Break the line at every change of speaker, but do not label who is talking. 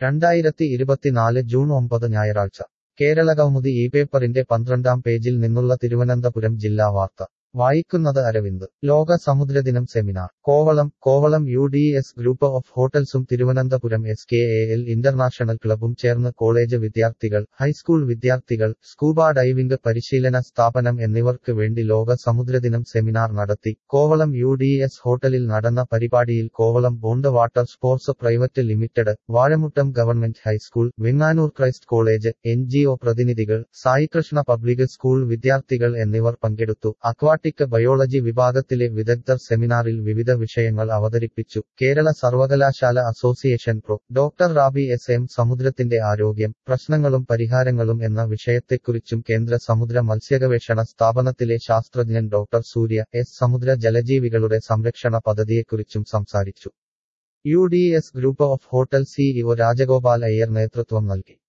രണ്ടായിരത്തി ഇരുപത്തിനാല് ജൂൺ ഒമ്പത് ഞായറാഴ്ച കേരളകൗമുദി ഈ പേപ്പറിന്റെ പന്ത്രണ്ടാം പേജിൽ നിന്നുള്ള തിരുവനന്തപുരം ജില്ലാ വാർത്ത വായിക്കുന്നത് അരവിന്ദ് ലോക സമുദ്രദിനം seminar Kovalam Kovalam U D S group of ഹോട്ടൽസും Thiruvananthapuram S K A L international ക്ലബും ചേർന്ന് കോളേജ് വിദ്യാർത്ഥികൾ ഹൈസ്കൂൾ വിദ്യാർത്ഥികൾ സ്കൂബ ഡൈവിംഗ് പരിശീലന സ്ഥാപനം എന്നിവർക്ക് വേണ്ടി ലോക സമുദ്രദിനം സെമിനാർ നടത്തി കോവളം യു ഡി എസ് ഹോട്ടലിൽ നടന്ന പരിപാടിയിൽ Kovalam bond water sports private limited Vazhamuttam government high school Venganoor Christ college N G O പ്രതിനിധികൾ സായികൃഷ്ണ പബ്ലിക് സ്കൂൾ വിദ്യാർത്ഥികൾ എന്നിവർ പങ്കെടുത്തു അക്വാ അക്വാട്ടിക് ബയോളജി വിഭാഗത്തിലെ വിദഗ്ധർ സെമിനാറിൽ വിവിധ വിഷയങ്ങൾ അവതരിപ്പിച്ചു കേരള സർവകലാശാല association pro doctor Rabi S M സമുദ്രത്തിന്റെ ആരോഗ്യം പ്രശ്നങ്ങളും പരിഹാരങ്ങളും എന്ന വിഷയത്തെക്കുറിച്ചും കേന്ദ്ര സമുദ്ര മത്സ്യഗവേഷണ സ്ഥാപനത്തിലെ ശാസ്ത്രജ്ഞൻ ഡോക്ടർ സൂര്യ എസ് സമുദ്ര ജലജീവികളുടെ സംരക്ഷണ പദ്ധതിയെക്കുറിച്ചും സംസാരിച്ചു U D S group of hotel CEO Rajagopal Iyer നേതൃത്വം നൽകി